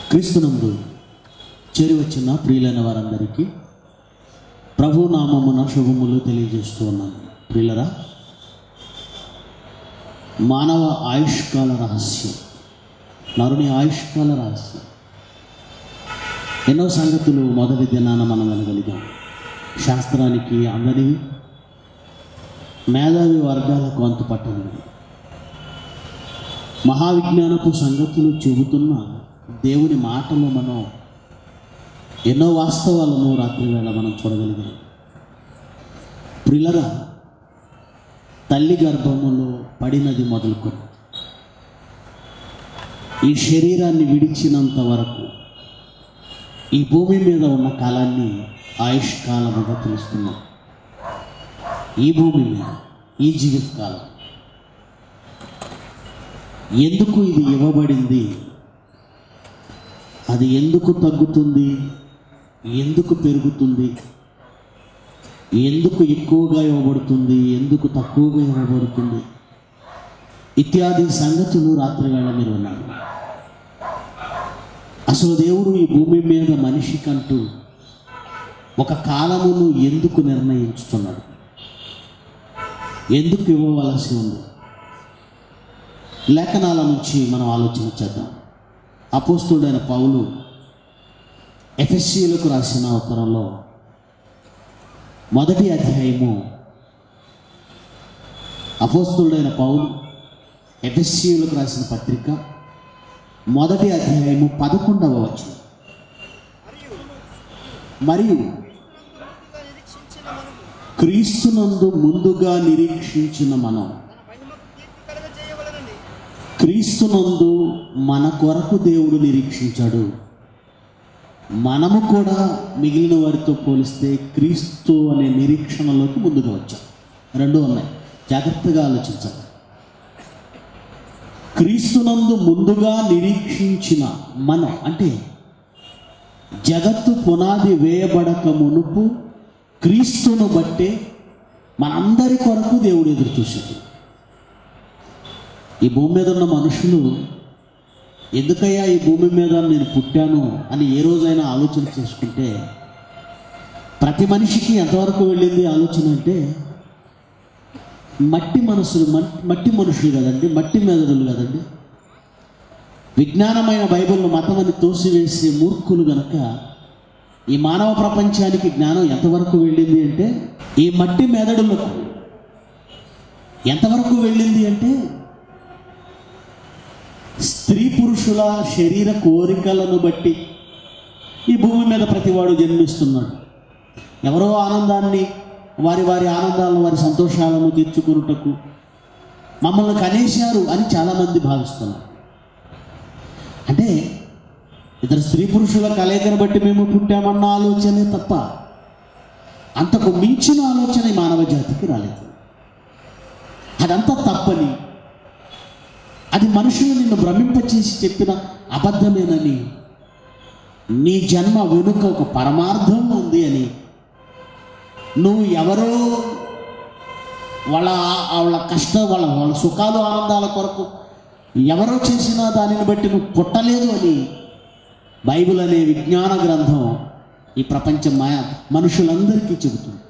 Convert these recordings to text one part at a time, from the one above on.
క్రీస్తునందు చేరి వచ్చిన ప్రియులైన వారందరికీ ప్రభు నామమున శుభములు తెలియజేస్తూ ఉన్నాను ప్రియులరా మానవ ఆయుష్కాల రహస్యం నరుని ఆయుష్కాల రహస్యం ఎన్నో సంగతులు మొదటి దినాన మనం వినగలిగాం శాస్త్రానికి అందరివి మేధావి వర్గాలకు అంతు పట్టనివి మహావిజ్ఞానపు సంగతులు చెబుతున్న దేవుని మాటలో మనం ఎన్నో వాస్తవాలను రాత్రి వేళ మనం చూడగలిగాం ప్రిలరా తల్లి గర్భములో పడినది మొదలుకొని ఈ శరీరాన్ని విడిచినంత వరకు ఈ భూమి మీద ఉన్న కాలాన్ని ఆయుష్ కాలముగా పిలుస్తున్నాం ఈ భూమి మీద ఈ జీవితకాలం ఎందుకు ఇది ఇవ్వబడింది అది ఎందుకు తగ్గుతుంది ఎందుకు పెరుగుతుంది ఎందుకు ఎక్కువగా ఇవ్వబడుతుంది ఎందుకు తక్కువగా ఇవ్వబడుతుంది ఇత్యాది సంగతులు రాత్రి వేళ మీరు విన్నారు అసలు దేవుడు ఈ భూమి మీద మనిషికంటూ ఒక కాలమును ఎందుకు నిర్ణయించుతున్నాడు ఎందుకు ఇవ్వవలసి ఉంది లేఖనాల నుంచి మనం ఆలోచన చేద్దాం అపోస్తుడైన పౌలు ఎఫ్ఎస్సీలకు రాసిన ఉత్తరంలో మొదటి అధ్యాయము అపోస్తుడైన పౌలు ఎఫ్ఎస్సీలకు రాసిన పత్రిక మొదటి అధ్యాయము పదకొండవ వచనం మరియు క్రీస్తునందు ముందుగా నిరీక్షించిన మనం క్రీస్తునందు మన కొరకు దేవుడు నిరీక్షించాడు మనము కూడా మిగిలిన వారితో పోలిస్తే క్రీస్తు అనే నిరీక్షణలోకి ముందుకు వచ్చాం రెండు ఉన్నాయి జాగ్రత్తగా ఆలోచించాలి క్రీస్తునందు ముందుగా నిరీక్షించిన మనం అంటే జగత్తు పునాది వేయబడక మునుపు క్రీస్తును బట్టే మనందరి కొరకు దేవుడు ఎదురు చూశాడు ఈ భూమి మీద ఉన్న మనుషులు ఎందుకయ్యా ఈ భూమి మీద నేను పుట్టాను అని ఏ రోజైనా ఆలోచన చేసుకుంటే ప్రతి మనిషికి ఎంతవరకు వెళ్ళింది ఆలోచన అంటే మట్టి మనసులు మట్- మట్టి మనుషులు కదండి మట్టి మెదడులు కదండి విజ్ఞానమైన బైబిల్ను మతం అని తోసివేసే మూర్ఖులు గనక ఈ మానవ ప్రపంచానికి జ్ఞానం ఎంతవరకు వెళ్ళింది అంటే ఈ మట్టి మెదడులకు ఎంతవరకు వెళ్ళింది అంటే స్త్రీ పురుషుల శరీర కోరికలను బట్టి ఈ భూమి మీద ప్రతివాడు జన్మిస్తున్నాడు ఎవరో ఆనందాన్ని వారి వారి ఆనందాలను వారి సంతోషాలను తీర్చుకున్నటకు మమ్మల్ని కనేశారు అని చాలామంది భావిస్తున్నారు అంటే ఇద్దరు స్త్రీ పురుషుల కలయికను బట్టి మేము పుట్టామన్న ఆలోచనే తప్ప అంతకు మించిన ఆలోచన ఈ మానవ జాతికి రాలేదు అదంతా తప్పని అది మనుషులు నిన్ను భ్రమింపచేసి చెప్పిన అబద్ధమేనని నీ జన్మ వెనుక ఒక పరమార్థం ఉంది అని నువ్వు ఎవరో వాళ్ళ వాళ్ళ కష్ట వాళ్ళ వాళ్ళ సుఖాలు ఆనందాల కొరకు ఎవరో చేసిన దానిని బట్టి నువ్వు పుట్టలేదు అని బైబిల్ అనే విజ్ఞాన గ్రంథం ఈ ప్రపంచం మాయ మనుషులందరికీ చెబుతుంది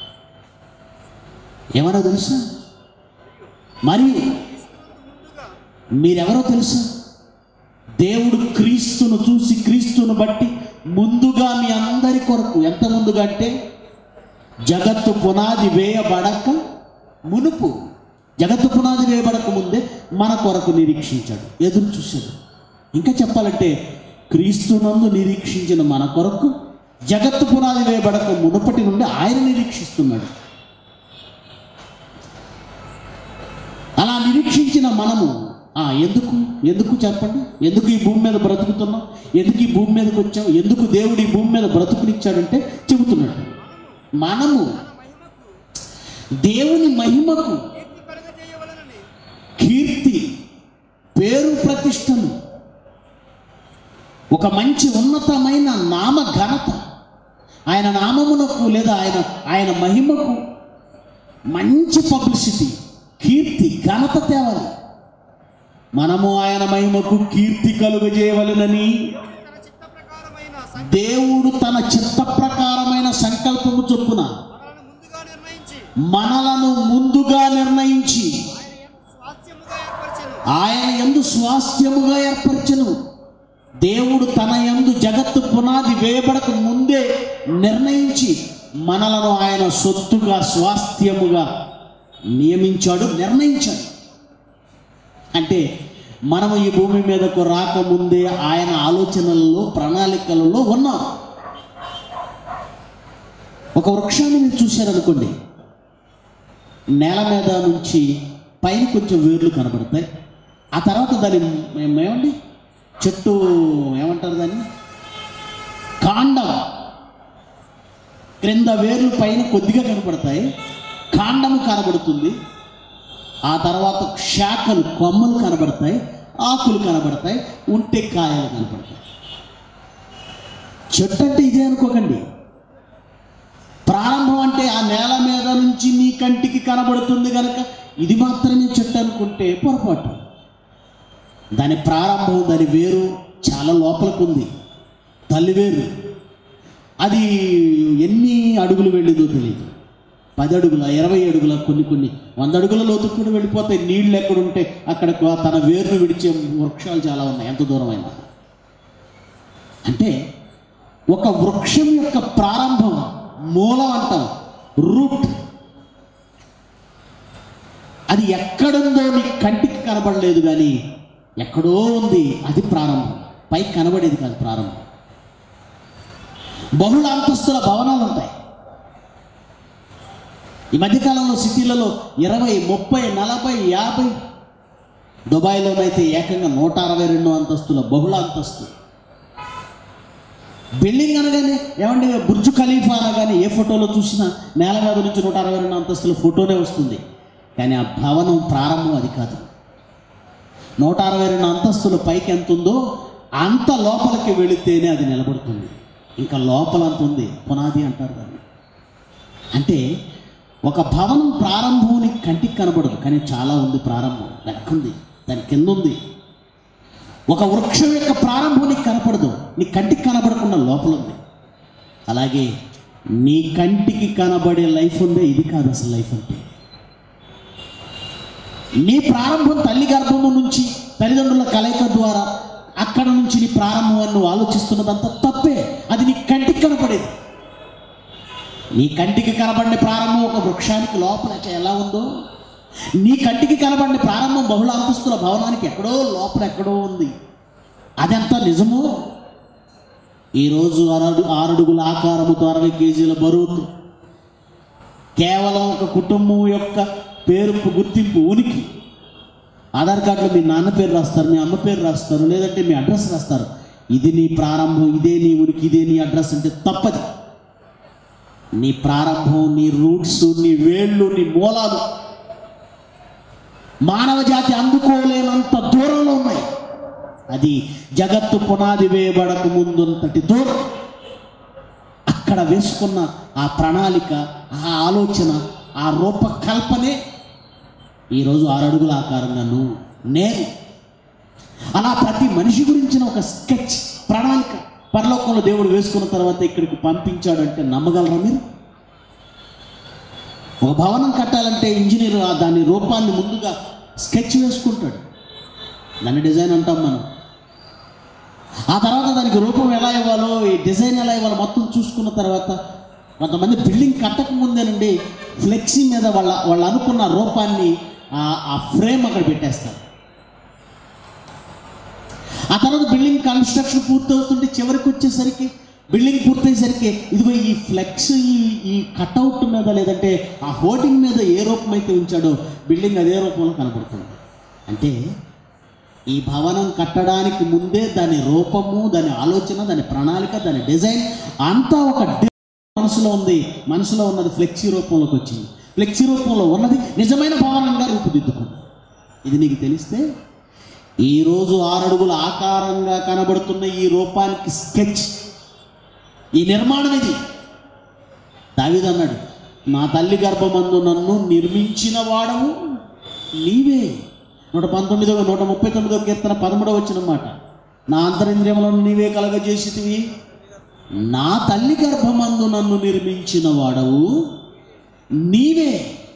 ఏమన్నా తెలుసా మరియు మీరెవరో తెలుసా దేవుడు క్రీస్తును చూసి క్రీస్తును బట్టి ముందుగా మీ అందరి కొరకు ఎంత ముందుగా అంటే జగత్తు పునాది వేయబడక మునుపు జగత్తు పునాది వేయబడక ముందే మన కొరకు నిరీక్షించాడు ఎదురు చూశాడు ఇంకా చెప్పాలంటే క్రీస్తునందు నిరీక్షించిన మన కొరకు జగత్తు పునాది వేయబడక మునుపటి నుండి ఆయన నిరీక్షిస్తున్నాడు అలా నిరీక్షించిన మనము ఆ, ఎందుకు ఎందుకు చెప్పండి ఎందుకు ఈ భూమి మీద బ్రతుకుతున్నాం ఎందుకు ఈ భూమి మీదకి వచ్చాం ఎందుకు దేవుడు ఈ భూమి మీద బ్రతుకునిచ్చాడంటే చెబుతున్నాడు మనము దేవుని మహిమకు కీర్తి పేరు ప్రతిష్టలు ఒక మంచి ఉన్నతమైన నామ ఘనత ఆయన నామమునకు లేదా ఆయన ఆయన మహిమకు మంచి పబ్లిసిటీ కీర్తి ఘనత తేవాలి మనము ఆయన మహిమకు కీర్తి కలుగజేయవలెనని దేవుడు తన చిత్త ప్రకారమైన సంకల్పము చొప్పున మనలను ముందుగా నిర్ణయించి మనలను ముందుగా నిర్ణయించి ఆయన యందు స్వాస్థ్యముగా ఆయన ఏర్పరిచెను యందు స్వాస్థ్యముగా ఏర్పరచను దేవుడు తన యందు జగత్తు పునాది వేయబడక ముందే నిర్ణయించి మనలను ఆయన సొత్తుగా స్వాస్థ్యముగా నియమించాడు నిర్ణయించాడు అంటే మనము ఈ భూమి మీదకు రాకముందే ఆయన ఆలోచనలలో ప్రణాళికలలో ఉన్నాం ఒక వృక్షాన్ని మీరు చూశారనుకోండి నేల మీద నుంచి పైన కొంచెం వేర్లు కనబడతాయి ఆ తర్వాత దాని ఏం- ఏమండి చెట్టు ఏమంటారు దాన్ని కాండం క్రింద వేర్లు పైన కొద్దిగా కనపడతాయి కాండము కనబడుతుంది ఆ తర్వాత శాఖలు కొమ్మలు కనబడతాయి ఆకులు కనబడతాయి ఉంటే కాయలు కనబడతాయి చెట్టు అంటే ఇదే అనుకోకండి ప్రారంభం అంటే ఆ నేల మీద నుంచి నీ కంటికి కనబడుతుంది కనుక ఇది మాత్రమే చెట్టు అనుకుంటే పొరపాటు దాని ప్రారంభం దాని వేరు చాలా లోపలికి ఉంది తల్లి వేరు అది ఎన్ని అడుగులు వెళ్ళిందో తెలియదు పది అడుగుల ఇరవై అడుగుల కొన్ని కొన్ని వంద అడుగుల లోతుకు కూడా వెళ్ళిపోతాయి నీళ్ళు ఎక్కడుంటే అక్కడ తన వేరును విడిచే వృక్షాలు చాలా ఉన్నాయి ఎంత దూరమైనా అంటే ఒక వృక్షం యొక్క ప్రారంభం మూలం అంటాం రూట్ అది ఎక్కడుందో నీ కంటికి కనబడలేదు కానీ ఎక్కడో ఉంది అది ప్రారంభం పైకి కనబడేది కాదు ప్రారంభం బహుళ అంతస్తుల భవనాలు ఉంటాయి ఈ మధ్యకాలంలో సిటీలలో ఇరవై ముప్పై నలభై యాభై దుబాయ్లోనైతే ఏకంగా నూట అరవై రెండు అంతస్తుల బహుళ అంతస్తు బిల్డింగ్ అనగానే ఏమండి బుర్జు ఖలీఫా అనగానే ఏ ఫోటోలో చూసినా నేల మీద నుంచి నూట అరవై రెండు అంతస్తుల ఫోటోనే వస్తుంది కానీ ఆ భవనం ప్రారంభం అది కాదు నూట అరవై రెండు అంతస్తుల పైకి ఎంత ఉందో అంత లోపలికి వెళితేనే అది నిలబడుతుంది ఇంకా లోపల అంత ఉంది పునాది అంటారు దాన్ని అంటే ఒక భవనం ప్రారంభం నీకు కంటికి కనబడదు కానీ చాలా ఉంది ప్రారంభం వెనకుంది దాని కింద ఉంది ఒక వృక్షం యొక్క ప్రారంభం నీకు కనపడదు నీ కంటికి కనబడకుండా లోపల ఉంది అలాగే నీ కంటికి కనబడే లైఫ్ ఉందే ఇది కాదు అసలు లైఫ్ అంటే నీ ప్రారంభం తల్లి గర్భము నుంచి తల్లిదండ్రుల కలయిక ద్వారా అక్కడ నుంచి నీ ప్రారంభం అని నువ్వు ఆలోచిస్తున్నదంతా తప్పే అది నీ కంటికి కనపడేది నీ కంటికి కనబడిన ప్రారంభం ఒక వృక్షానికి లోపల ఎలా ఉందో నీ కంటికి కనబడిన ప్రారంభం బహుళ అంతస్తుల భవనానికి ఎక్కడో లోపల ఎక్కడో ఉంది అదెంత నిజమో ఈరోజు ఆరడు ఆరడుగుల ఆకారముతో అరవై కేజీల బరువుతో కేవలం ఒక కుటుంబం యొక్క పేరుకు గుర్తింపు ఉనికి ఆధార్ కార్డులో మీ నాన్న పేరు రాస్తారు మీ అమ్మ పేరు రాస్తారు లేదంటే మీ అడ్రస్ రాస్తారు ఇది నీ ప్రారంభం ఇదే నీ ఉనికి ఇదే నీ అడ్రస్ అంటే తప్పది నీ ప్రారంభం నీ రూట్స్ నీ వేళ్ళు నీ మూలాలు మానవ జాతి అందుకోలేనంత దూరంలో ఉన్నాయి అది జగత్తు పునాది వేయబడక ముందుంతటి దూరం అక్కడ వేసుకున్న ఆ ప్రణాళిక ఆ ఆలోచన ఆ రూపకల్పనే ఈరోజు ఆరు అడుగుల ఆకారంగా నువ్వు నేను అలా ప్రతి మనిషి గురించిన ఒక స్కెచ్ ప్రణాళిక పరలోకంలో దేవుడు వేసుకున్న తర్వాత ఇక్కడికి పంపించాడంటే నమ్మగలరా మీరు ఒక భవనం కట్టాలంటే ఇంజనీర్ ఆ దాని రూపాన్ని ముందుగా స్కెచ్ వేసుకుంటాడు దాన్ని డిజైన్ అంటాం మనం ఆ తర్వాత దానికి రూపం ఎలా ఇవ్వాలో ఈ డిజైన్ ఎలా ఇవ్వాలో మొత్తం చూసుకున్న తర్వాత కొంతమంది బిల్డింగ్ కట్టక ముందేనండి ఫ్లెక్సీ మీద వాళ్ళ వాళ్ళు అనుకున్న రూపాన్ని ఆ- ఆ ఫ్రేమ్ అక్కడ పెట్టేస్తారు ఆ తర్వాత బిల్డింగ్ కన్స్ట్రక్షన్ పూర్తవుతుంటే చివరికి వచ్చేసరికి బిల్డింగ్ పూర్తయ్యేసరికి ఇదిగో ఈ ఫ్లెక్స్ ఈ ఈ కట్అవుట్ మీద లేదంటే ఆ హోర్డింగ్ మీద ఏ రూపం అయితే ఉంచాడో బిల్డింగ్ అదే రూపంలో కనబడుతుంది అంటే ఈ భవనం కట్టడానికి ముందే దాని రూపము దాని ఆలోచన దాని ప్రణాళిక దాని డిజైన్ అంతా ఒక డి- మనసులో ఉంది మనసులో ఉన్నది ఫ్లెక్సీ రూపంలోకి వచ్చింది ఫ్లెక్సీ రూపంలో ఉన్నది నిజమైన భవనంగా రూపుదిద్దుకుంది ఇది నీకు తెలిస్తే ఈరోజు ఆరడుగుల ఆకారంగా కనబడుతున్న ఈ రూపానికి స్కెచ్ ఈ నిర్మాణం ఇది దావీదు అన్నాడు నా తల్లి గర్భమందు నన్ను నిర్మించిన వాడవు నీవే నూట పంతొమ్మిదవ నూట ముప్పై తొమ్మిదవ కీర్తన పదమూడవ వచ్చిన మాట నా అంతరింద్రియములను నీవే కలగజేసితివి నా తల్లి గర్భమందు నన్ను నిర్మించిన వాడవు నీవే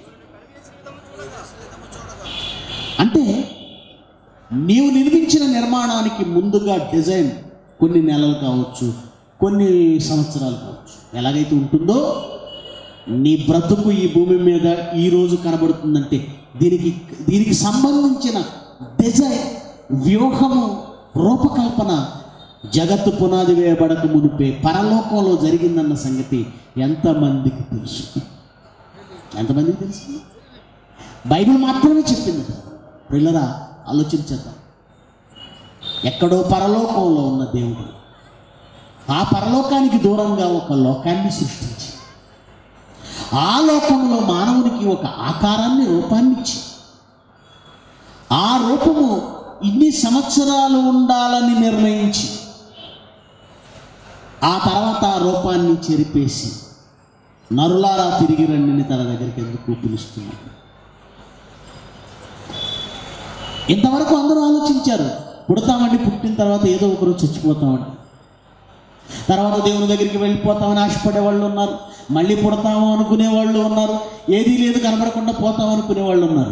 అంటే నీవు నిర్మించిన నిర్మాణానికి ముందుగా డిజైన్ కొన్ని నెలలు కావచ్చు కొన్ని సంవత్సరాలు కావచ్చు ఎలాగైతే ఉంటుందో నీ బ్రతుకు ఈ భూమి మీద ఈ రోజు కనబడుతుందంటే దీనికి దీనికి సంబంధించిన డిజైన్ వ్యూహము రూపకల్పన జగత్తు పునాది వేయబడక మునిపే పరలోకంలో జరిగిందన్న సంగతి ఎంతమందికి తెలుసు ఎంతమందికి తెలుసు బైబిల్ మాత్రమే చెప్పింది పిల్లరా ఆలోచించేద్దాం ఎక్కడో పరలోకంలో ఉన్న దేవుడు ఆ పరలోకానికి దూరంగా ఒక లోకాన్ని సృష్టించి ఆ లోకంలో మానవునికి ఒక ఆకారాన్ని రూపాన్ని ఇచ్చి ఆ రూపము ఇన్ని సంవత్సరాలు ఉండాలని నిర్ణయించి ఆ తర్వాత ఆ రూపాన్ని చెరిపేసి నరులారా తిరిగి రండిని తన దగ్గరికి ఎందుకు పిలుస్తున్నాడు ఇంతవరకు అందరూ ఆలోచించారు పుడతామండి పుట్టిన తర్వాత ఏదో ఒకరోజు చచ్చిపోతామండి తర్వాత దేవుని దగ్గరికి వెళ్ళిపోతామని ఆశపడే వాళ్ళు ఉన్నారు మళ్ళీ పుడతాము అనుకునే వాళ్ళు ఉన్నారు ఏదీ లేదు కనబడకుండా పోతాం అనుకునే వాళ్ళు ఉన్నారు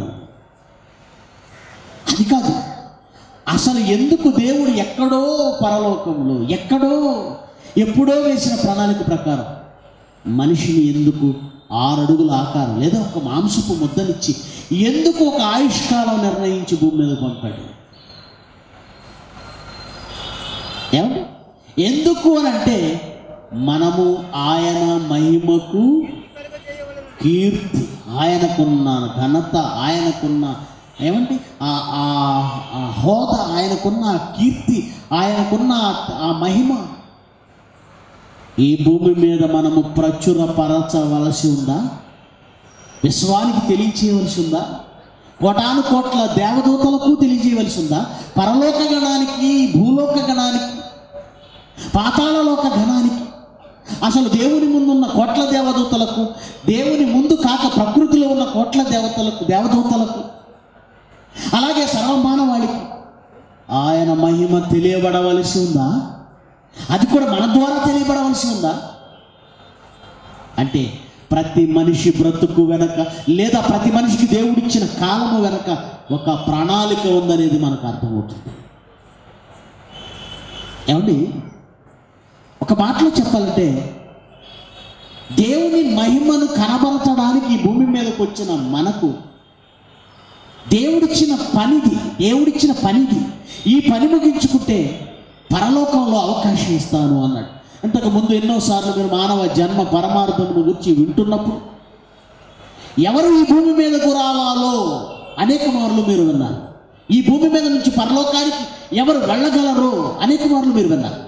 అది కాదు అసలు ఎందుకు దేవుడు ఎక్కడో పరలోకంలో ఎక్కడో ఎప్పుడో వేసిన ప్రణాళిక ప్రకారం మనిషిని ఎందుకు ఆరు అడుగుల ఆకారం లేదా ఒక మాంసపు ముద్దనిచ్చి ఎందుకు ఒక ఆయుష్కాలం నిర్ణయించి భూమి మీద పంపాడు ఏమండి ఎందుకు అని అంటే మనము ఆయన మహిమకు కీర్తి ఆయనకున్న ఘనత ఆయనకున్న ఏమంటే ఆ ఆ- ఆ హోదా ఆయనకున్న ఆ కీర్తి ఆయనకున్న ఆ- ఆ మహిమ ఈ భూమి మీద మనము ప్రచురపరచవలసి ఉందా విశ్వానికి తెలియచేయవలసి ఉందా కోటాను కోట్ల దేవదూతలకు తెలియజేయవలసి ఉందా పరలోక గణానికి భూలోక గణానికి పాతాళలోక ఘనానికి అసలు దేవుని ముందున్న కోట్ల దేవదూతలకు దేవుని ముందు కాక ప్రకృతిలో ఉన్న కోట్ల దేవతలకు దేవదూతలకు అలాగే సర్వమానవాళికి ఆయన మహిమ తెలియబడవలసి ఉందా అది కూడా మన ద్వారా తెలియబడవలసి ఉందా అంటే ప్రతి మనిషి బ్రతుకు వెనక లేదా ప్రతి మనిషికి దేవుడిచ్చిన కాలము వెనక ఒక ప్రణాళిక ఉందనేది మనకు అర్థమవుతుంది ఏమండి ఒక మాటలో చెప్పాలంటే దేవుని మహిమను కనబరచడానికి ఈ భూమి మీదకి వచ్చిన మనకు దేవుడిచ్చిన పనిది దేవుడిచ్చిన పనిది ఈ పని ముగించుకుంటే పరలోకంలో అవకాశం ఇస్తాను అన్నాడు ఇంతకు ముందు ఎన్నోసార్లు మీరు మానవ జన్మ పరమార్థమును గురించి వింటున్నప్పుడు ఎవరు ఈ భూమి మీదకు రావాలో అనేక మార్లు మీరు విన్నారు ఈ భూమి మీద నుంచి పరలోకానికి ఎవరు వెళ్ళగలరో అనేక మార్లు మీరు విన్నారు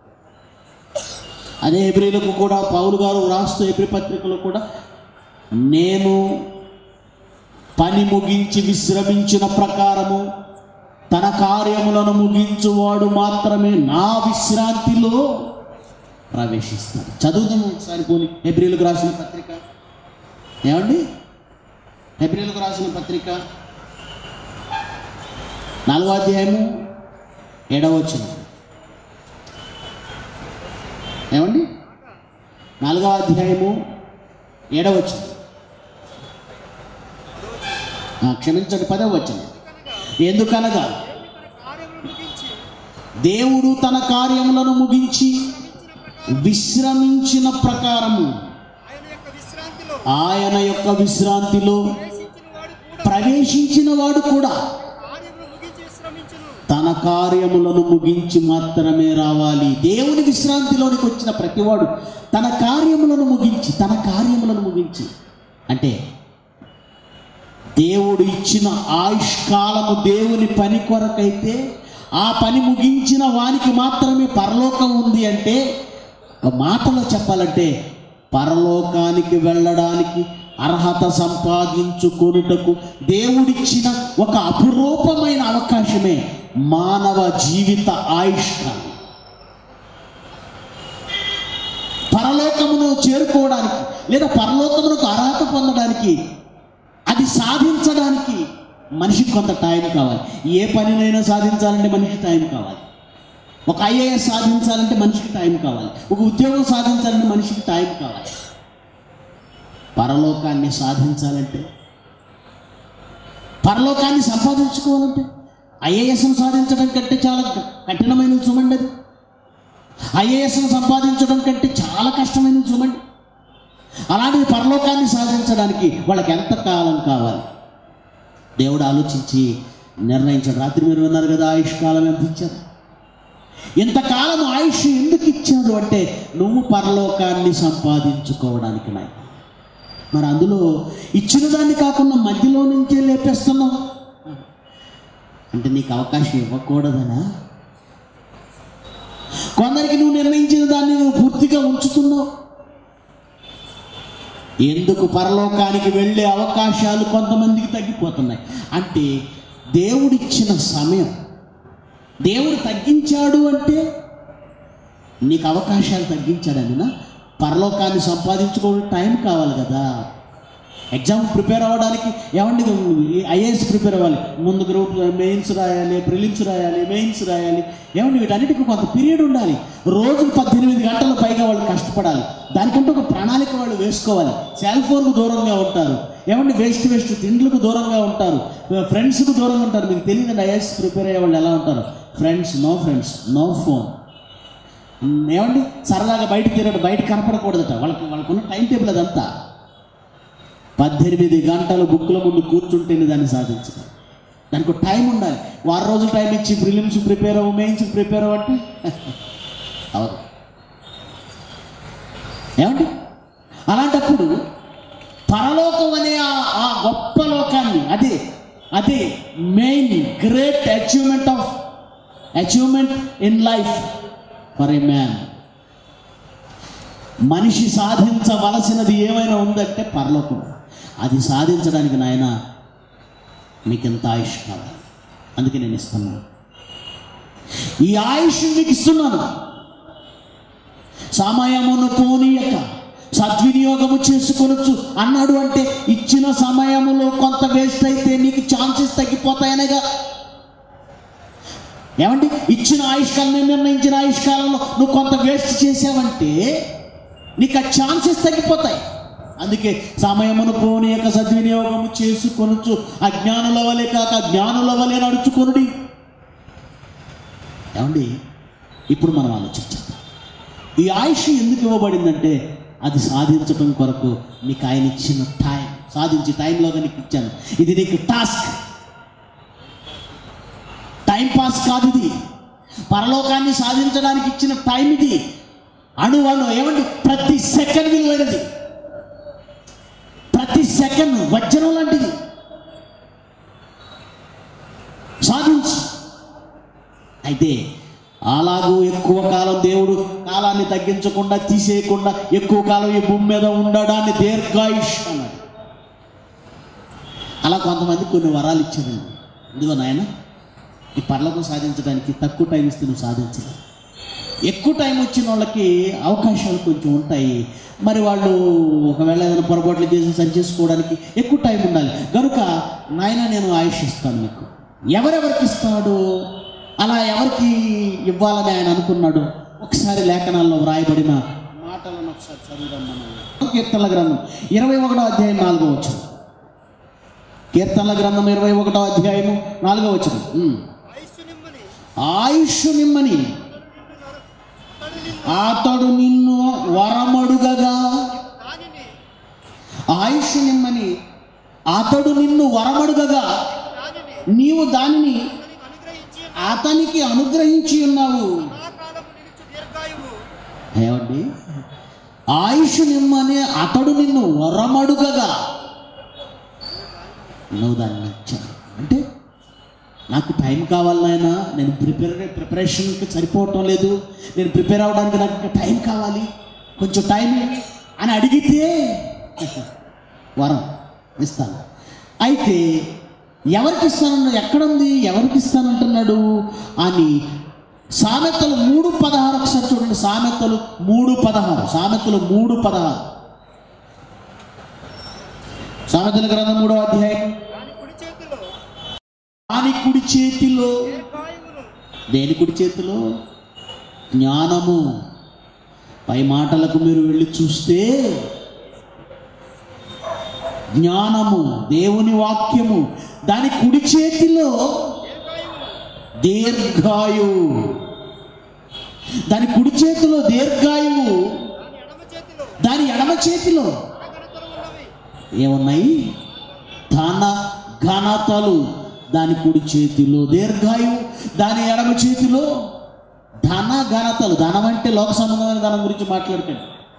అదే ఎబ్రిలకు కూడా పౌలు గారు రాస్తూ ఎబ్రి పత్రికలో కూడా నేను పని ముగించి విశ్రమించిన ప్రకారము తన కార్యములను ముగించువాడు మాత్రమే నా విశ్రాంతిలో ప్రవేశిస్తాడు చదువుదాము ఒకసారి పోని ఎబ్రిలకు రాసిన పత్రిక ఏమండి ఎబ్రిలకు రాసిన పత్రిక నాలుగో అధ్యాయము ఏడవచనం ఏమండి నాలుగవ అధ్యాయము ఏడవచనం ఆ, క్షమించండి పదవ వచనం ఎందుకనగా దేవుడు తన కార్యములను ముగించి విశ్రమించిన ప్రకారము ఆయన యొక్క విశ్రాంతిలో ఆయన యొక్క విశ్రాంతిలో ప్రవేశించిన వాడు కూడా ప్రవేశించిన వాడు కూడా కార్యములు ముగించి విశ్రమించును తన కార్యములను ముగించి మాత్రమే రావాలి దేవుని విశ్రాంతిలోనికి వచ్చిన ప్రతివాడు తన కార్యములను ముగించి తన కార్యములను ముగించి అంటే దేవుడు ఇచ్చిన ఆయుష్కాలము దేవుని పని కొరకైతే ఆ పని ముగించిన వానికి మాత్రమే పరలోకం ఉంది అంటే ఒక మాటలో చెప్పాలంటే పరలోకానికి వెళ్ళడానికి అర్హత సంపాదించుకొనుటకు దేవుడిచ్చిన ఒక అపురూపమైన అవకాశమే మానవ జీవిత ఆయుష్కాలం పరలోకమును చేరుకోవడానికి లేదా పరలోకమునకు అర్హత పొందడానికి అది సాధించడానికి మనిషికి కొంత టైం కావాలి ఏ పనినైనా సాధించాలంటే మనిషి టైం కావాలి ఒక ఐఏఎస్ సాధించాలంటే మనిషికి టైం కావాలి ఒక ఉద్యోగం సాధించాలంటే మనిషికి టైం కావాలి పరలోకాన్ని సాధించాలంటే పరలోకాన్ని సంపాదించుకోవాలంటే ఐఏఎస్ను సాధించడం కంటే చాలా కఠినమైన చూడండి అది ఐఏఎస్ను సంపాదించడం కంటే చాలా కష్టమైన చూడండి అలాంటిది పరలోకాన్ని సాధించడానికి వాళ్ళకి ఎంత కాలం కావాలి దేవుడు ఆలోచించి నిర్ణయించాడు రాత్రి మీరు విన్నారు కదా ఆయుష్ కాలం ఎంత ఇచ్చారు ఇంతకాలం ఆయుష్ ఎందుకు ఇచ్చాడు అంటే నువ్వు పరలోకాన్ని సంపాదించుకోవడానికి నాయన మరి అందులో ఇచ్చిన దాన్ని కాకుండా మధ్యలో నుంచే లేపేస్తున్నావు అంటే నీకు అవకాశం ఇవ్వకూడదనా కొందరికి నువ్వు నిర్ణయించిన దాన్ని నువ్వు పూర్తిగా ఉంచుతున్నావు ఎందుకు పరలోకానికి వెళ్ళే అవకాశాలు కొంతమందికి తగ్గిపోతున్నాయి అంటే దేవుడిచ్చిన సమయం దేవుడు తగ్గించాడు అంటే నీకు అవకాశాలు తగ్గించాడనినా పరలోకాన్ని సంపాదించుకోవడం టైం కావాలి కదా ఎగ్జామ్ ప్రిపేర్ అవ్వడానికి ఏమండి ఐఏఎస్ ప్రిపేర్ అవ్వాలి ముందు గ్రూప్ మెయిన్స్ రాయాలి ప్రిలిమ్స్ రాయాలి మెయిన్స్ రాయాలి ఏమండి వీటన్నిటికీ కొంత పీరియడ్ ఉండాలి రోజుకు పద్దెనిమిది గంటల పైగా వాళ్ళు కష్టపడాలి దానికంటే ఒక ప్రణాళిక వాళ్ళు వేసుకోవాలి సెల్ ఫోన్కు దూరంగా ఉంటారు ఏమండి వేస్ట్ వేస్ట్ తిండ్లకు దూరంగా ఉంటారు ఫ్రెండ్స్కు దూరంగా ఉంటారు మీకు తెలియదండి ఐఏఎస్ ప్రిపేర్ అయ్యే వాళ్ళు ఎలా ఉంటారు friends no friends no phone ఏమండి సరదాగా బయటకు తిరగడం బయట కనపడకూడదట వాళ్ళకి వాళ్ళకున్న టైం టేబుల్ అదంతా పద్దెనిమిది గంటలు బుక్ల ముందు కూర్చుంటేనే దాన్ని సాధించడం దానికి ఒక టైం ఉండాలి వారం రోజులు టైం ఇచ్చి ప్రిలిమ్స్ ప్రిపేర్ అవ్వు మెయిన్స్ ప్రిపేర్ అవ్వు అంటే అవదు ఏమండి అలాంటప్పుడు పరలోకం అనే ఆ ఆ గొప్ప లోకాన్ని అదే అదే main great achievement of achievement in life for a man మనిషి సాధించవలసినది ఏమైనా ఉందంటే పరలోకం అది సాధించడానికి నాయన మీకు ఎంత ఆయుష్ కావాలి అందుకే నేను ఇస్తున్నాను ఈ ఆయుష్ మీకు ఇస్తున్నాను సమయమును పోనీయక సద్వినియోగము చేసుకొనొచ్చు అన్నాడు అంటే ఇచ్చిన సమయములో కొంత వేస్ట్ అయితే నీకు ఛాన్సెస్ తగ్గిపోతాయనగా ఏమండి ఇచ్చిన ఆయుష్కాలం నిర్ణయించిన ఆయుష్కాలంలో నువ్వు కొంత వేస్ట్ చేసావంటే నీకు ఆ ఛాన్సెస్ తగ్గిపోతాయి అందుకే సమయమును పోనీ యొక్క సద్వినియోగము చేసుకొనొచ్చు అజ్ఞానుల వలె కాక జ్ఞానుల వలె నడుచుకొనుడి ఏమండి ఇప్పుడు మనం ఆలోచించాం ఈ ఆయుష్ ఎందుకు ఇవ్వబడిందంటే అది సాధించడం కొరకు నీకు ఆయన ఇచ్చిన టైం సాధించి టైంలోగా నీకు ఇచ్చాను ఇది నీకు టాస్క్ టైం పాస్ కాదు ఇది పరలోకాన్ని సాధించడానికి ఇచ్చిన టైం ఇది అణు అణు ఏమండి ప్రతి సెకండ్ విలువైనది ప్రతి సెకండ్ వజ్రం లాంటిది సాధించు అయితే అలాగూ ఎక్కువ కాలం దేవుడు కాలాన్ని తగ్గించకుండా తీసేయకుండా ఎక్కువ కాలం ఈ భూమి మీద ఉండడాన్ని దీర్ఘాయుష్ అన్నాడు అలా కొంతమంది కొన్ని వరాలు ఇచ్చారండి ఇదిగో నాయన ఈ పర్లకు సాధించడానికి తక్కువ టైం ఇస్తే నువ్వు సాధించలేవు ఎక్కువ టైం వచ్చిన వాళ్ళకి అవకాశాలు కొంచెం ఉంటాయి మరి వాళ్ళు ఒకవేళ ఏదైనా పొరపాట్లు చేసి సరి చేసుకోవడానికి ఎక్కువ టైం ఉండాలి కనుక నాయన నేను ఆయుష్ ఇస్తాను మీకు ఎవరెవరికి ఇస్తాడు అలా ఎవరికి ఇవ్వాలని ఆయన అనుకున్నాడు ఒకసారి లేఖనాల్లో వ్రాయబడిన మాటలను ఒకసారి చదువుదాం మనం కీర్తనల గ్రంథం ఇరవై ఒకటో అధ్యాయం నాలుగో వచ్చిన కీర్తనల గ్రంథం ఇరవై ఒకటో అధ్యాయము నాలుగో వచ్చిన ఆయుస్సు నిమ్మని ఆయుష్ నిమ్మని అతడు అతడు నిన్ను నిన్ను వరమడుగగా దానిని ఆయుష్ నిమ్మని అతడు నిన్ను వరమడుగగా దానిని నీవు దానిని అతనికి అనుగ్రహించి అతనికి అనుగ్రహించి ఉన్నావు సదాకాలము నిలుచు దీర్ఘాయువు ఏమండి ఆయుష్ నిమ్మని అతడు నిన్ను వరమడుగగా నువ్వు దాన్ని ఇచ్చావు అంటే నాకు టైం కావాలి నాయన నేను ప్రిపేర్ ప్రిపరేషన్కి సరిపోవటం లేదు నేను ప్రిపేర్ అవ్వడానికి నాకు ఇంకా టైం కావాలి కొంచెం టైం అని అడిగితే వరం ఇస్తాను అయితే ఎవరికి ఇస్తానన్నా ఎక్కడుంది ఎవరికి ఇస్తానంటున్నాడు అని సామెతలు మూడు పదహారు ఒకసారి చూడండి సామెతలు మూడు పదహారు సామెతలు మూడు పదహారు సామెతల గ్రంథం మూడో అధ్యాయం దాని కుడి చేతిలో దాని కుడి చేతిలో దీర్ఘాయువును దేని కుడి చేతిలో జ్ఞానము పై మాటలకు మీరు వెళ్ళి చూస్తే జ్ఞానము దేవుని వాక్యము దాని కుడి చేతిలో దీర్ఘాయువు దాని కుడి చేతిలో దీర్ఘాయువు దాని ఎడమ చేతిలో దాని ఎడమ చేతిలో అగణతలు ఉన్నవి ఏమున్నాయి ధన ఘనతలు దాని కుడి చేతిలో దీర్ఘాయువు దాని ఎడమ చేతిలో ధన ఘనతలు ధనం అంటే లోక సంబంధమైన ధనం గురించి మాట్లాడతాడు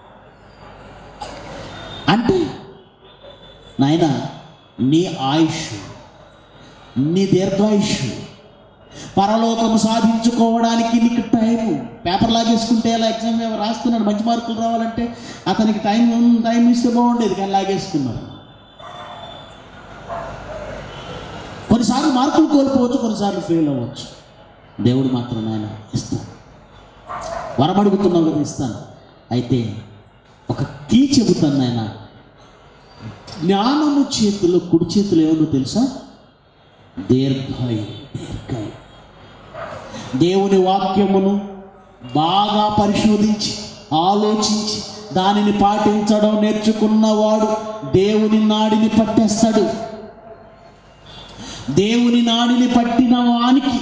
అంటే నాయన నీ ఆయుష్ నీ దీర్ఘాయుష్ పరలోకము సాధించుకోవడానికి నీకు టైము పేపర్ లాగేసుకుంటే ఎలా ఎగ్జామ్ పేపర్ రాస్తున్నాడు మంచి మార్కులు రావాలంటే అతనికి టైం టైం ఇస్తే బాగుండేది కానీ లాగేసుకున్నాడు కొన్నిసార్లు మార్కులు కోల్పోవచ్చు కొన్నిసార్లు ఫెయిల్ అవ్వచ్చు దేవుడు మాత్రం నాయన ఇస్తాను వరం అడుగుతున్నావు కదా ఇస్తాను అయితే ఒక కీ చెబుతాను నాయన జ్ఞానము చేతిలో కుడి చేతిలో ఏమో తెలుసా దీర్ఘాయు దీర్ఘాయు దేవుని వాక్యమును బాగా పరిశోధించి ఆలోచించి దానిని పాటించడం నేర్చుకున్నవాడు దేవుని నాడిని పట్టేస్తాడు దేవుని నాడిని పట్టిన వానికి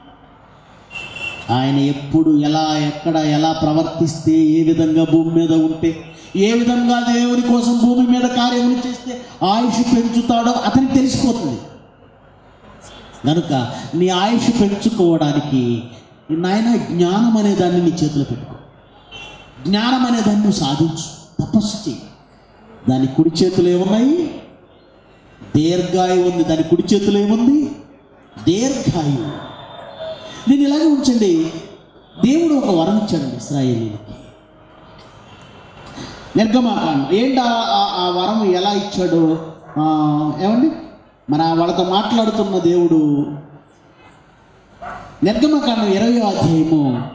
ఆయన ఎప్పుడు ఎలా ఎక్కడ ఎలా ప్రవర్తిస్తే ఏ విధంగా భూమి మీద ఉంటే ఏ విధంగా దేవుని కోసం భూమి మీద కార్యములు చేస్తే ఆయుష్ పెంచుతాడో అతనికి తెలిసిపోతుంది కనుక నీ ఆయుష్ పెంచుకోవడానికి నాయన జ్ఞానం అనే దాన్ని నీ చేతిలో పెట్టుకో జ్ఞానం అనే దాన్ని నువ్వు సాధించు తపస్సు చేయి దాని కుడి చేతులు ఏమున్నాయి దీర్ఘాయు ఉంది దాని కుడి చేతులు ఏముంది దీర్ఘాయు దీన్ని ఇలాగే ఉంచండి దేవుడు ఒక వరం ఇచ్చాడు ఇస్రాయేలీలకి నిర్గమాకాండం ఏంటి ఆ- ఆ- ఆ వరం ఎలా ఇచ్చాడు ఆ, ఏమండి మన వాళ్ళతో మాట్లాడుతున్న దేవుడు నిర్గమకాండం ఇరవై అధ్యాయము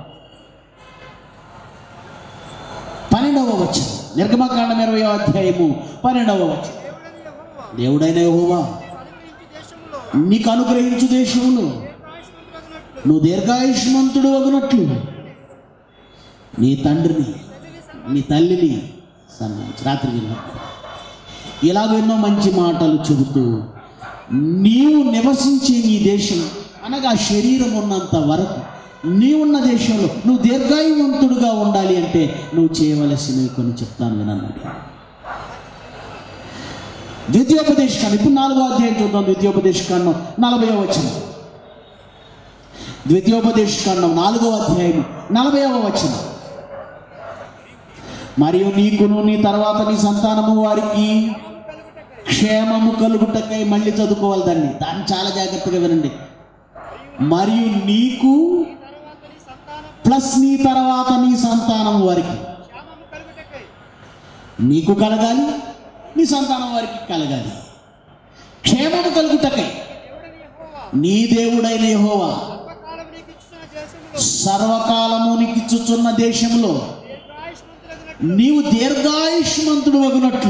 పన్నెండవ వచనం నిర్గమకాండం ఇరవై అధ్యాయము పన్నెండవ వచనం దేవుడని యెహోవా దేవుడైన యెహోవా నీకు అనుగ్రహించు దేశములో నీకు అనుగ్రహించు దేశములు దీర్ఘాయుష్మంతుడగునట్లు నువ్వు దీర్ఘాయుష్మంతుడు అగునట్లు నీ తండ్రిని నీ తల్లిని సన్మానించు రాత్రి వెళ్ళినప్పుడు ఇలాగ ఎన్నో మంచి మాటలు చెబుతూ నీవు నివసించే నీ దేశం అనగా శరీరం ఉన్నంత వరకు నీవున్న దేశంలో నువ్వు దీర్ఘాయువంతుడుగా ఉండాలి అంటే నువ్వు చేయవలసినవి కొన్ని చెప్తాను వినన్నాడు ద్వితీయోపదేశకాండం ఇప్పుడు నాలుగో అధ్యాయం చూద్దాం ద్వితీయోపదేశకాండం నలభై వచనం ద్వితీయోపదేశకాండం నాలుగో అధ్యాయం నలభైవ వచనం మరియు నీకును నీ తర్వాత నీ సంతానము వారికి క్షేమము కలుగుటకై మళ్ళీ చదువుకోవాలి దాన్ని దాన్ని చాలా జాగ్రత్తగా వినండి మరియు నీకు తర్వాత నీ సంతానం ప్లస్ నీ తర్వాత నీ సంతానం వారికి క్షేమము కలుగుటకై నీకు కలగాలి నీ సంతానం వారికి కలగాలి క్షేమము కలుగుటకై దేవుడని యెహోవా నీ దేవుడైన యెహోవా సర్వకాలం నీకు ఇచ్చిన దేశములో సర్వకాలము నీకిచ్చుచున్న దేశంలో దీర్ఘాయుష్మంతుడగునట్లు నీవు దీర్ఘాయుష్మంతుడు వగునట్లు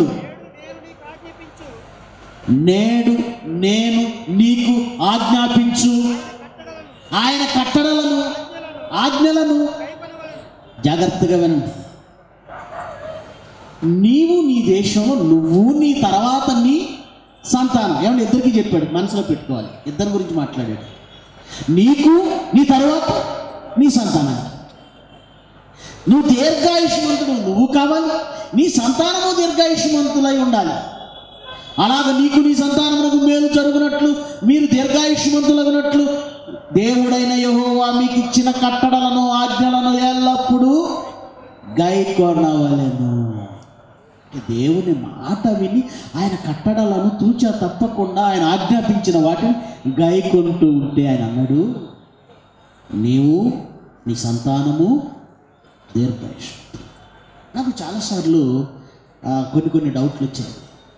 నేడు నేను నేడు నేను నీకు నీకు ఆజ్ఞాపించు ఆజ్ఞాపించు కట్టడలను ఆయన కట్టడలను ఆజ్ఞలను కైకొనవలెను జాగ్రత్తగా వినండి నీవు నీ దేశంలో నువ్వు నీ తర్వాత నీ సంతానం ఏమన్నా ఇద్దరికి చెప్పాడు మనసులో పెట్టుకోవాలి ఇద్దరి గురించి మాట్లాడాడు నీకు నీ తర్వాత నీ సంతానానికి నువ్వు దీర్ఘాయుష్మంతుడు నువ్వు కావాలి నీ సంతానము దీర్ఘాయుష్మంతులై ఉండాలి అలాగ నీకు నీ సంతానమునకు మేలు జరుగునట్లు మీరు దీర్ఘాయుష్మంతులగునట్లు దేవుడైన యెహోవా మీకు ఇచ్చిన కట్టడలను ఆజ్ఞలను ఎల్లప్పుడూ గైకొనవలెను దేవుని మాట విని ఆయన కట్టడలను తూచా తప్పకుండా ఆయన ఆజ్ఞాపించిన వాటిని గైకొంటూ ఉంటే ఆయన అన్నాడు నీవు నీ సంతానము దీర్ఘాయుష్ నాకు చాలాసార్లు ఆ, కొన్ని కొన్ని డౌట్లు వచ్చాయి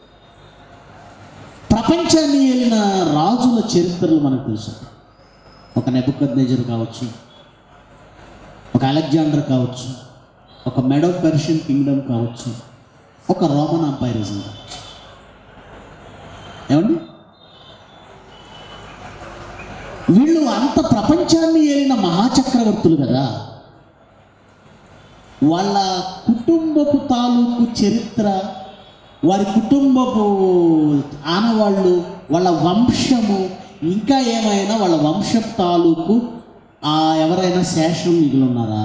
ప్రపంచాన్ని వెళ్ళిన రాజుల చరిత్రలు మనకు తెలుసు ఒక నెబుకద్నేజర్ కావచ్చు ఒక అలెగ్జాండర్ కావచ్చు ఒక మెడో పర్షియన్ కింగ్డమ్ కావచ్చు ఒక రోమన్ అంపైరిజం కావచ్చు ఏమండి వీళ్ళు అంత ప్రపంచాన్ని ఏలిన మహాచక్రవర్తులు కదా వాళ్ళ కుటుంబపు తాలూకు చరిత్ర వారి కుటుంబపు ఆనవాళ్ళు వాళ్ళ వంశము ఇంకా ఏమైనా వాళ్ళ వంశపు తాలూకు ఆ ఎవరైనా శేషం మిగిలిన్నారా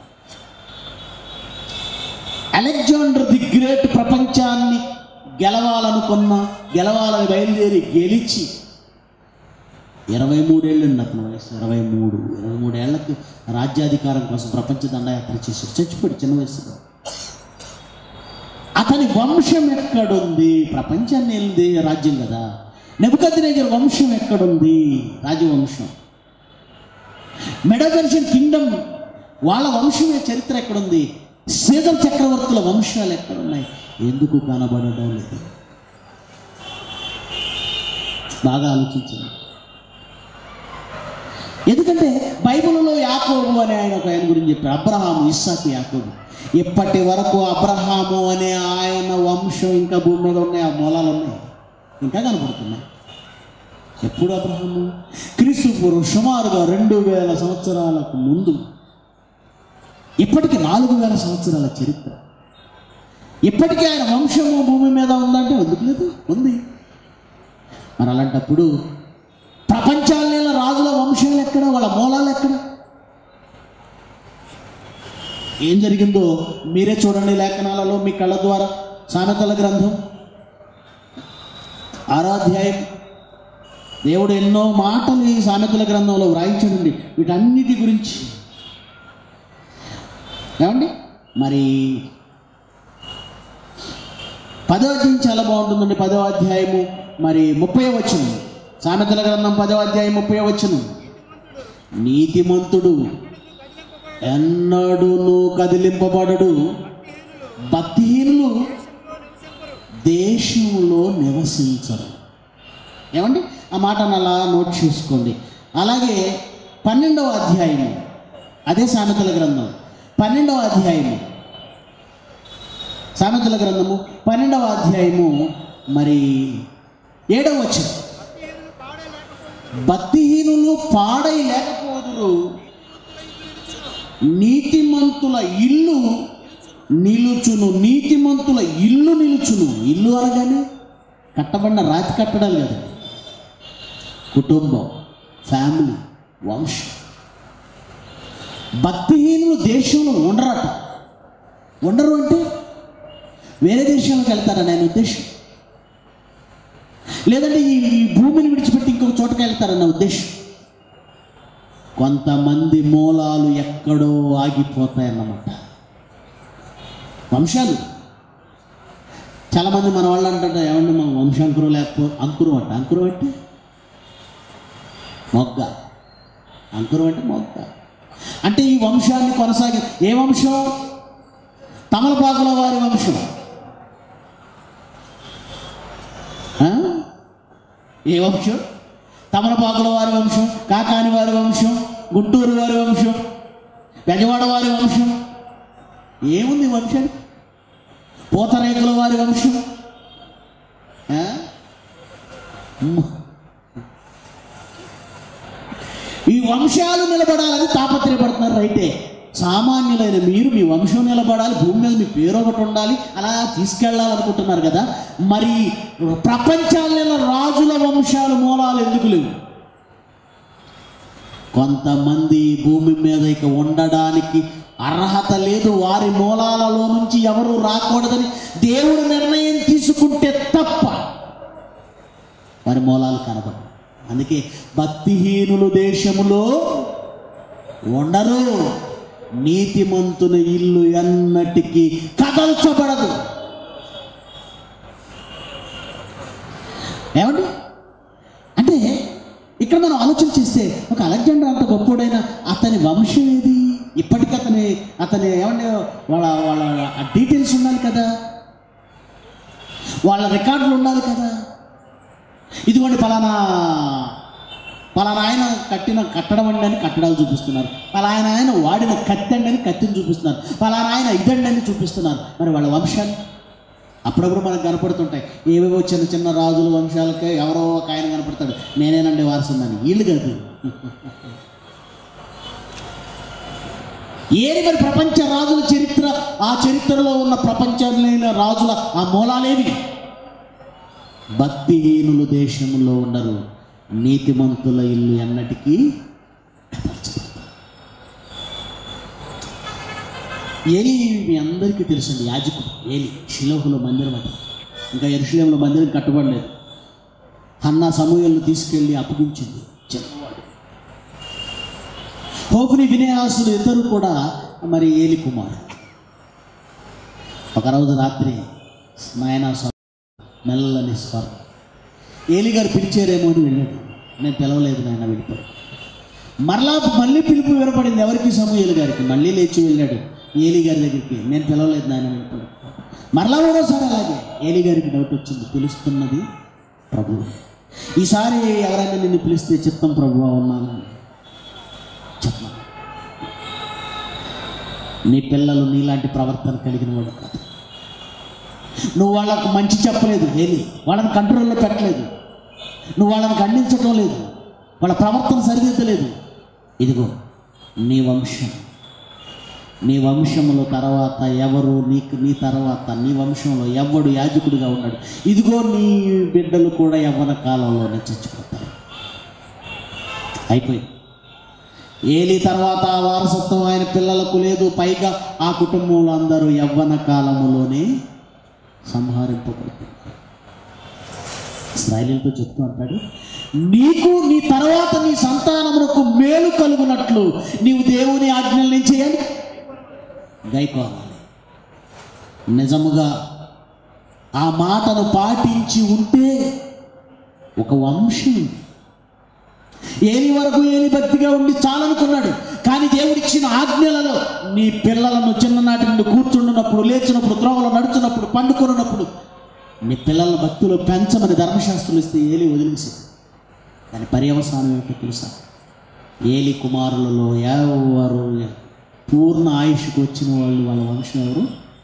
అలెగ్జాండర్ ది గ్రేట్ ప్రపంచాన్ని గెలవాలనుకున్న గెలవాలని బయలుదేరి గెలిచి ఇరవై మూడేళ్ళు అండి అతని వయసు ఇరవై మూడు ఇరవై మూడేళ్లకు రాజ్యాధికారం కోసం ప్రపంచ దండయాత్ర చేశాడు చచ్చిపోయాడు చిన్న వయసులో అతని వంశం ఎక్కడుంది ప్రపంచాన్ని వెళ్ళింది రాజ్యం కదా నెబుకద్నేజర్ వంశం ఎక్కడుంది రాజవంశం మెడగర్షన్ కింగ్డమ్ వాళ్ళ వంశమే చరిత్ర ఎక్కడుంది సీజర్ చక్రవర్తుల వంశాలు ఎక్కడున్నాయి ఎందుకు కనబడడం లేదు బాగా ఆలోచించండి ఎందుకంటే బైబిల్లో యాకోబు అనే ఆయన ఒక ఆయన గురించి చెప్పారు అబ్రహాము ఇస్సాకు యాకోబు ఇప్పటి వరకు అబ్రహాము అనే ఆయన వంశం ఇంకా భూమి మీద ఉన్నాయి ఆ మూలాలు ఉన్నాయి ఇంకా కనపడుతున్నాయి ఎప్పుడు అబ్రహాము క్రీస్తు పూర్వం సుమారుగా రెండు వేల సంవత్సరాలకు ముందు ఇప్పటికి నాలుగు వేల సంవత్సరాల చరిత్ర ఇప్పటికీ ఆయన వంశము భూమి మీద ఉందంటే ఎందుకు లేదు ఉంది మరి అలాంటప్పుడు ప్రపంచాల రాజుల వంశాలు ఎక్కడ వాళ్ళ మూలాలు ఎక్కడ ఏం జరిగిందో మీరే చూడండి లేఖనాలలో మీ కళ్ళ ద్వారా సామెతల గ్రంథం ఆరాధ్యాయం దేవుడు ఎన్నో మాటలు ఈ సామెతల గ్రంథంలో వ్రాయించాడండి వీటన్నిటి గురించి ఏమండి మరి పదో అధ్యాయం చాలా బాగుంటుందండి పదో అధ్యాయము మరి ముప్పై వచనం సామెతల గ్రంథం పదో అధ్యాయం ముప్పై వచనం నీతిమంతుడు ఎన్నడూను కదిలింపబడడు భక్తిహీనులు దేశంలో నివసించరు ఏమండి ఆ మాటను అలా నోట్ చేసుకోండి అలాగే పన్నెండవ అధ్యాయము అదే సామెతల గ్రంథం పన్నెండవ అధ్యాయము సామెతల గ్రంథము పన్నెండవ అధ్యాయము మరి ఏడవ వచ్చింది భక్తిహీనులు పాడై లేకపోదురు నీతిమంతుల ఇల్లు నిలుచును నీతిమంతుల ఇల్లు నిలుచును ఇల్లు అనగానే కట్టబడిన రాతి కట్టడాలు కదా కుటుంబం ఫ్యామిలీ వంశం భక్తిహీనులు దేశంలో ఉండరట ఉండరు అంటే వేరే దేశాలకు వెళ్తారని ఆయన ఉద్దేశం లేదంటే ఈ ఈ భూమిని విడిచిపెట్టి ఇంకొక చోటకి వెళ్తారన్న ఉద్దేశం కొంతమంది మూలాలు ఎక్కడో ఆగిపోతాయన్నమాట వంశాలు చాలామంది మన వాళ్ళు అంటారు ఏమండి మా వంశాంకురం లేకపో అంకురం అంట అంకురం అంటే మొగ్గ అంకురం అంటే మొగ్గ అంటే ఈ వంశాన్ని కొనసాగి ఏ వంశం తమలపాకుల వారి వంశం ఆ? ఏ వంశం తమలపాకుల వారి వంశం కాకాని వారి వంశం గుంటూరు వారి వంశం బెజవాడ వారి వంశం ఏముంది ఈ వంశానికి పూతరేకుల వారి వంశం ఆ? మ్మ్. ఈ వంశాలు నిలబడాలని తాపత్రయపడుతున్నారు రైటే సామాన్యులైన మీరు మీ వంశం నిలబడాలి భూమి మీద మీ పేరు ఒకటి ఉండాలి అలా తీసుకెళ్ళాలనుకుంటున్నారు కదా మరి ప్రపంచాలలో రాజుల వంశాలు మూలాలు ఎందుకు లేవు కొంతమంది భూమి మీద ఇక ఉండడానికి అర్హత లేదు వారి మూలాలలో నుంచి ఎవరు రాకూడదని దేవుడు నిర్ణయం తీసుకుంటే తప్ప వారి మూలాలు కనబడవు అందుకే భక్తిహీనులు దేశములో ఉండరు నీతిమంతుని ఇల్లు ఎన్నటికీ కదల్చబడదు ఏమండి అంటే ఇక్కడ మనం ఆలోచన చేస్తే ఒక అలెగ్జాండర్ అంత గొప్పోడైన అతని వంశం ఏది ఇప్పటికీ అతని అతని ఏమండి వాళ్ళ వాళ్ళ డీటెయిల్స్ ఉండాలి కదా వాళ్ళ రికార్డులు ఉండాలి కదా ఇదిగోండి పలానా పలానా ఆయన కట్టిన కట్టడం అండి అని కట్టడాలు చూపిస్తున్నారు పలానా ఆయన వాడిన కత్తి అండి అని కత్తిని చూపిస్తున్నారు పలానా ఆయన ఇదండి అని చూపిస్తున్నారు మరి వాళ్ళ వంశాలు అప్పుడప్పుడు మనకు కనపడుతుంటాయి ఏవేవో చిన్న చిన్న రాజుల వంశాలకే ఎవరో ఒక ఆయన కనపడతాడు నేనేనండి వారసుందని వీళ్ళు కాదు ఏది మరి ప్రపంచ రాజుల చరిత్ర చరిత్రలో ఉన్న ప్రపంచంలో రాజుల ఆ మూలాలేవి భక్తిహీనులు దేశంలో ఉండరు నీతిమంతుల ఇల్లు ఎన్నటికీ కదల్చబడదు. ఏలి మీ అందరికీ తెలుసండి యాజకుడు ఏలి షిలోహులో మందిరం అది ఇంకా ఎరుషులేములో మందిరం కట్టబడలేదు అన్న సమూహలను తీసుకెళ్ళి అప్పగించింది చిన్నవాడు హోకుని వినయాసులు ఇద్దరు కూడా మరి ఏలి కుమారుడు ఒకరోజు రాత్రి నాయన స్వ- మెల్లని స్వరం ఏలి గారు పిలిచారేమో అని వెళ్ళాడు నేను పిలవలేదు నాయన వెళ్ళిపోయాడు మరలా మళ్ళీ పిలుపు వినపడింది ఎవరికి సమూహేలు గారికి మళ్ళీ లేచి వెళ్ళాడు ఏలి గారి దగ్గరికి నేను పిలవలేదు నాయన వెళ్ళిపోయాడు మరలా మూడోసారి అలాగే ఏలి గారికి డౌట్ వచ్చింది పిలుస్తున్నది ప్రభు ఈసారి ఎవరైనా నిన్ను పిలిస్తే చిత్తం ప్రభు ఉన్నాను చెప్పమని నీ పిల్లలు నీలాంటి ప్రవర్తన కలిగిన వాడు కాదు నువ్వు వాళ్ళకు మంచి చెప్పలేదు ఏలి వాళ్ళని కంట్రోల్లో పెట్టలేదు నువ్వు వాళ్ళని ఖండించటం లేదు వాళ్ళ ప్రవర్తన సరిదిద్దలేదు ఇదిగో నీ వంశం నీ వంశములో తర్వాత ఎవరు నీకు నీ తర్వాత నీ వంశంలో ఎవడు యాజకుడిగా ఉన్నాడు ఇదిగో నీ బిడ్డలు కూడా యవ్వన కాలంలోనే చచ్చిపోతారు అయిపోయింది ఏలి తర్వాత ఆ వారసత్వం ఆయన పిల్లలకు లేదు పైగా ఆ కుటుంబంలో అందరూ యవ్వన కాలములోనే సంహరింపబడుతున్నారు ఇస్రాయలీలతో చెప్తూ అంటాడు నీకు నీ తర్వాత నీ సంతానమునకు మేలు కలుగునట్లు నీవు దేవుని ఆజ్ఞలు ఏం చేయాలి గైకోవాలి నిజముగా ఆ మాటను పాటించి ఉంటే ఒక వంశం ఉంది ఏలి వరకు ఏలి భక్తిగా ఉండి చాలనుకున్నాడు కానీ దేవుడిచ్చిన ఆజ్ఞలలో నీ పిల్లలను చిన్ననాటి నుండి కూర్చుంటున్నప్పుడు లేచినప్పుడు త్రోవలో నడుచున్నప్పుడు పండుకొనున్నప్పుడు నీ పిల్లల భక్తిలో పెంచమని ధర్మశాస్త్రులు ఇస్తే ఏలి వదిలేసి దాని పర్యవసానం ఏమిటో తెలుసా ఏలి కుమారులలో ఎవరు పూర్ణ ఆయుష్కి వచ్చిన వాళ్ళు వాళ్ళ వంశం ఎవరు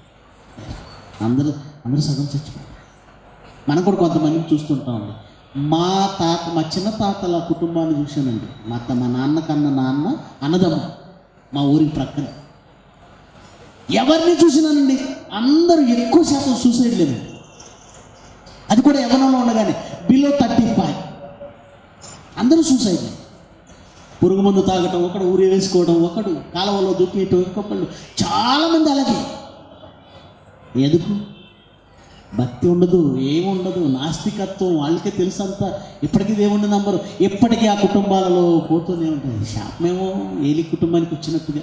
అందరూ అందరూ సగం చచ్చిపోయారు మనం కూడా కొంతమందిని చూస్తుంటామండి మా తాత మా చిన్న తాతల కుటుంబాన్ని చూశానండి మా త- మా నాన్న కన్న నాన్న అన్నదమ్మ మా ఊరికి ప్రక్కన ఎవరిని చూసినానండి అందరూ ఎక్కువ శాతం సూసైడ్ లేదండి అది కూడా యవనంలో ఉండగానే బిలో థర్టీ ఫైవ్ అందరూ సూసైడ్ పురుగు మందు తాగటం ఒకడు ఊరి వేసుకోవడం ఒకడు కాలువలో దూకేయటం ఇంకొకళ్ళు చాలామంది అలాగే ఎందుకు భక్తి ఉండదు ఏముండదు నాస్తికత్వం వాళ్ళకే తెలుసంత ఇప్పటికీ దేవుణ్ణి నమ్మరు ఇప్పటికీ ఆ కుటుంబాలలో పోతూనే ఉంటుంది శాపమేమో ఏలి కుటుంబానికి వచ్చినట్టుగా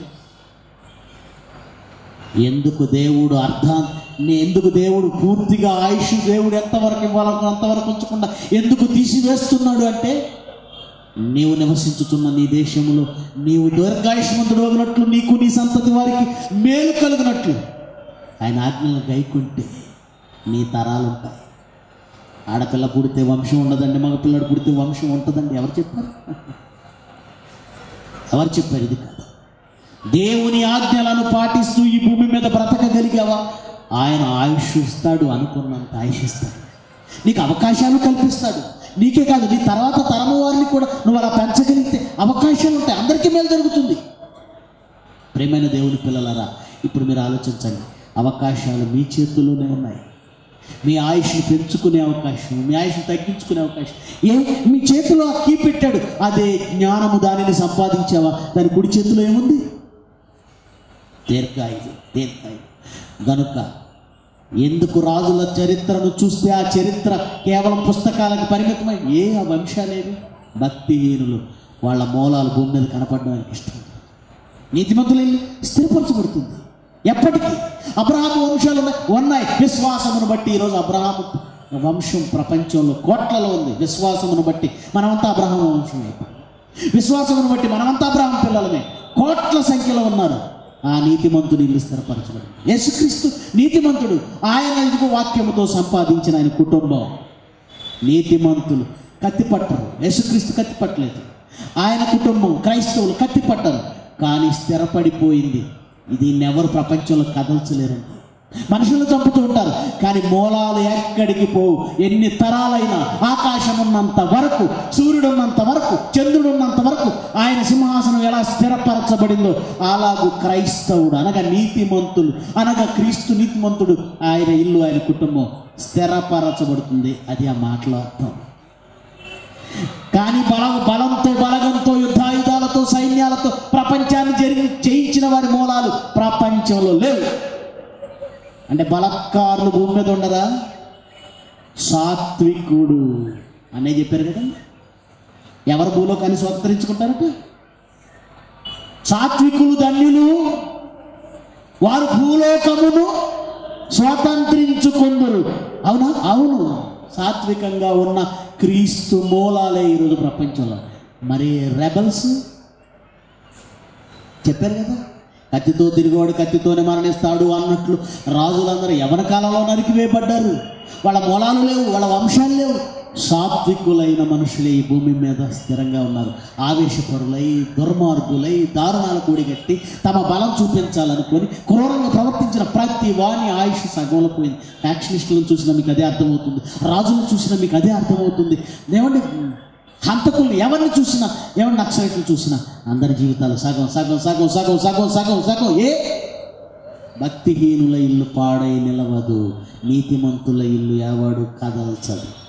ఎందుకు దేవుడు అర్థం ఎందుకు దేవుడు పూర్తిగా ఆయుష్ దేవుడు ఎంతవరకు ఇవ్వాలనుకో అంతవరకు ఉంచకుండా ఎందుకు తీసివేస్తున్నాడు అంటే నీవు నివసించుతున్న నీ దేశంలో నీవు దీర్ఘాయుష్మంతుడు అగినట్లు నీకు నీ సంతతి వారికి మేలు కలుగునట్లు ఆయన ఆజ్ఞలను గైకుంటే నీ తరాలు ఉంటాయి ఆడపిల్ల పుడితే వంశం ఉండదండి మగపిల్లడు పుడితే వంశం ఉంటుందండి ఎవరు చెప్పారు ఎవరు చెప్పారు ఇది కాదు దేవుని ఆజ్ఞలను పాటిస్తూ ఈ భూమి మీద బ్రతకగలిగావా ఆయన ఆయుష్ ఇస్తాడు అనుకున్నంత ఆయుష్ ఇస్తాడు నీకు అవకాశాలు కల్పిస్తాడు నీకే కాదు నీ తర్వాత తరము వారిని కూడా నువ్వు అలా పెంచగలిగితే అవకాశాలు ఉంటాయి అందరికీ మేలు జరుగుతుంది ప్రేమైన దేవుని పిల్లలరా ఇప్పుడు మీరు ఆలోచించండి అవకాశాలు మీ చేతుల్లోనే ఉన్నాయి మీ ఆయుష్ని పెంచుకునే అవకాశం మీ ఆయుష్ని తగ్గించుకునే అవకాశం ఏ మీ చేతిలో ఆ కీ పెట్టాడు అదే జ్ఞానము దానిని సంపాదించావా దాని కుడి చేతిలో ఏముంది దీర్ఘాయుధు దీర్ఘాయుధు గనుక ఎందుకు రాజుల చరిత్రను చూస్తే ఆ చరిత్ర కేవలం పుస్తకాలకు పరిమితమై ఏ ఆ వంశాలేవి భక్తిహీనులు వాళ్ళ మూలాలు భూమి మీద కనపడడానికి ఇష్టం నీతిమంతులు వెళ్ళి స్థిరపరచబడుతుంది ఎప్పటికీ అబ్రహాము వంశాలు ఉన్నాయి ఉన్నాయి విశ్వాసమును బట్టి ఈరోజు అబ్రహాము వంశం ప్రపంచంలో కోట్లలో ఉంది విశ్వాసమును బట్టి మనమంతా అబ్రహాము వంశం అయిపోయింది విశ్వాసమును బట్టి మనమంతా అబ్రహాం పిల్లలమే కోట్ల సంఖ్యలో ఉన్నారు ఆ నీతిమంతుడు ఇల్లు స్థిరపరచబడి యేసుక్రీస్తు నీతిమంతుడు ఆయన ఇదిగో వాక్యముతో సంపాదించిన ఆయన కుటుంబం నీతిమంతులు కత్తి పట్టరు యేసుక్రీస్తు కత్తి పట్టలేదు ఆయన కుటుంబం క్రైస్తవులు కత్తి పట్టరు కానీ స్థిరపడిపోయింది ఇది ఎవరు ప్రపంచంలో కదల్చలేరండి మనుషులు చంపుతూ ఉంటారు కానీ మూలాలు ఎక్కడికి పోవు ఎన్ని తరాలైనా ఆకాశం ఉన్నంత వరకు సూర్యుడు ఉన్నంత వరకు చంద్రుడు ఉన్నంత వరకు ఆయన సింహాసనం ఎలా స్థిరపరచబడిందో అలాగూ క్రైస్తవుడు అనగా నీతిమంతులు అనగా క్రీస్తు నీతిమంతుడు ఆయన ఇల్లు ఆయన కుటుంబం స్థిరపరచబడుతుంది అది ఆ మాటలో అర్థం కానీ బలం బలంతో బలగంతో యుద్ధాయుధాలతో సైన్యాలతో ప్రపంచాన్ని జరిగి జయించిన వారి మూలాలు ప్రపంచంలో లేవు అంటే బలత్కారులు భూమి మీద ఉండరా సాత్వికుడు అనే చెప్పారు కదా ఎవరు భూలోకాన్ని స్వతంత్రించుకుంటారట సాత్వికులు ధన్యులు వారు భూలోకమును స్వతంత్రించుకుందరు అవునా అవును సాత్వికంగా ఉన్న క్రీస్తు మూలాలే ఈరోజు ప్రపంచంలో మరి రెబల్స్ చెప్పారు కదా కత్తితో తిరిగేవాడు కత్తితోనే మరణిస్తాడు అన్నట్లు రాజులందరూ ఎవరి కాలంలో నరికివేయబడ్డారు వాళ్ళ మూలాలు లేవు వాళ్ళ వంశాలు లేవు సాత్వికులైన మనుషులే ఈ భూమి మీద స్థిరంగా ఉన్నారు ఆవేశపరులై దుర్మార్గులై దారుణాల కూడిగట్టి తమ బలం చూపించాలనుకొని క్రూరంగా ప్రవర్తించిన ప్రతి వాణి ఆయుష్ సగంలో పోయింది ఫ్యాక్షనిస్టులను చూసినా మీకు అదే అర్థమవుతుంది రాజులను చూసినా మీకు అదే అర్థమవుతుంది ఏమండి హంతకుల్ని ఎవరిని చూసినా ఎవరిని నక్సలైట్లు చూసినా అందరి జీవితాలు సగం సగం సగం సగం సగం సగం సగం ఏ భక్తిహీనుల ఇల్లు పాడై నిలవదు నీతిమంతుల ఇల్లు ఎవడు కదల్చదు